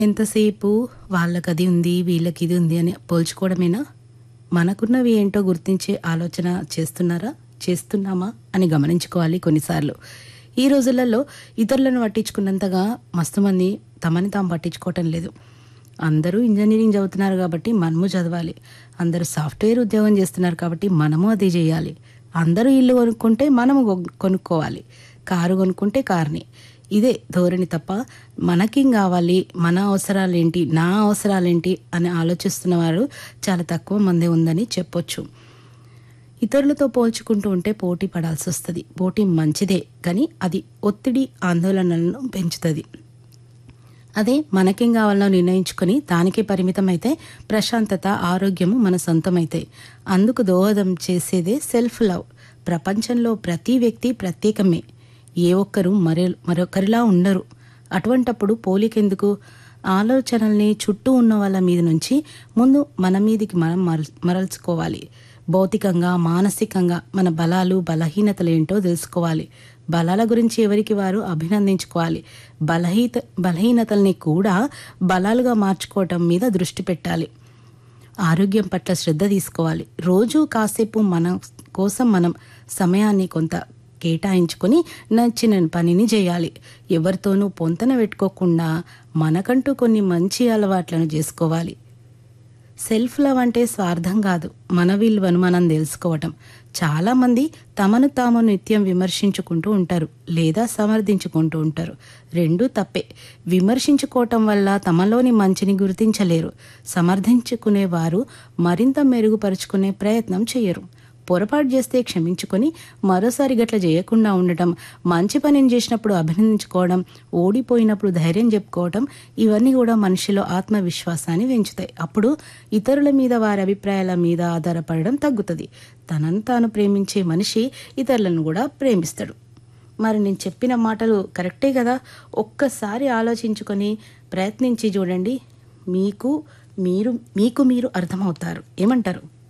ఎంతసేపు వాళ్ళకది ఉంది, వీళ్ళకిది ఉంది అని పోల్చుకోవడమేనా? మనకున్నవి ఏంటో గుర్తించే ఆలోచన చేస్తున్నారా? చేస్తున్నామా? అని గమనించుకోవాలి కొన్నిసార్లు. ఈ రోజులలో ఇతరులను పట్టించుకున్నంతగా మస్తుమంది తమని తాము పట్టించుకోవటం లేదు. అందరూ ఇంజనీరింగ్ చదువుతున్నారు కాబట్టి మనము చదవాలి. అందరూ సాఫ్ట్‌వేర్ ఉద్యోగం చేస్తున్నారు కాబట్టి మనము అదే చేయాలి. అందరూ ఇల్లు కొనుక్కుంటే మనము కొ కొనుక్కోవాలి. కారు కొనుక్కుంటే కార్‌ని. ఇదే ధోరణి తప్ప మనకేం కావాలి? మన అవసరాలేంటి? నా అవసరాలేంటి? అని ఆలోచిస్తున్న వారు చాలా తక్కువ మందే ఉందని చెప్పొచ్చు. ఇతరులతో పోల్చుకుంటూ ఉంటే పోటీ పడాల్సొస్తది. పోటీ మంచిదే కానీ అది ఒత్తిడి, ఆందోళనలను పెంచుతది. అదే మనకేం కావాలో నిర్ణయించుకొని దానికే పరిమితమైతే ప్రశాంతత, ఆరోగ్యము మన సొంతమైతాయి. అందుకు దోహదం చేసేదే సెల్ఫ్ లవ్. ప్రపంచంలో ప్రతి వ్యక్తి ప్రత్యేకమే. ఏ ఒక్కరు మరో మరొకరిలా ఉండరు. అటువంటప్పుడు పోలికెందుకు? ఆలోచనల్ని చుట్టూ ఉన్న వాళ్ళ మీద నుంచి ముందు మన మీదికి మనం మరల్ మరల్చుకోవాలి. భౌతికంగా, మానసికంగా మన బలాలు, బలహీనతలేంటో తెలుసుకోవాలి. బలాల గురించి ఎవరికి వారు అభినందించుకోవాలి. బలహీత బలహీనతల్ని కూడా బలాలుగా మార్చుకోవటం మీద దృష్టి పెట్టాలి. ఆరోగ్యం పట్ల శ్రద్ధ తీసుకోవాలి. రోజూ కాసేపు మన కోసం మనం సమయాన్ని కొంత కేటాయించుకొని నచ్చిన పనిని చేయాలి. ఎవరితోనూ పొంతన పెట్టుకోకుండా మనకంటూ కొన్ని మంచి అలవాట్లను చేసుకోవాలి. సెల్ఫ్ లవ్ అంటే స్వార్థం కాదు. మన విలువను మనం తెలుసుకోవటం. చాలామంది తమను తాము నిత్యం విమర్శించుకుంటూ ఉంటారు. లేదా సమర్థించుకుంటూ ఉంటారు. రెండూ తప్పే. విమర్శించుకోవటం వల్ల తమలోని మంచిని గుర్తించలేరు. సమర్థించుకునే వారు మరింత మెరుగుపరుచుకునే ప్రయత్నం చెయ్యరు. పొరపాటు చేస్తే క్షమించుకొని మరోసారి గట్ల చేయకుండా ఉండటం, మంచి పనిని చేసినప్పుడు అభినందించుకోవడం, ఓడిపోయినప్పుడు ధైర్యం చెప్పుకోవటం ఇవన్నీ కూడా మనిషిలో ఆత్మవిశ్వాసాన్ని పెంచుతాయి. అప్పుడు ఇతరుల మీద వారి అభిప్రాయాల మీద ఆధారపడడం తగ్గుతది. తనను తాను ప్రేమించే మనిషి ఇతరులను కూడా ప్రేమిస్తాడు. మరి నేను చెప్పిన మాటలు కరెక్టే కదా! ఒక్కసారి ఆలోచించుకొని ప్రయత్నించి చూడండి. మీకు మీరు మీకు మీరు అర్థమవుతారు. ఏమంటారు?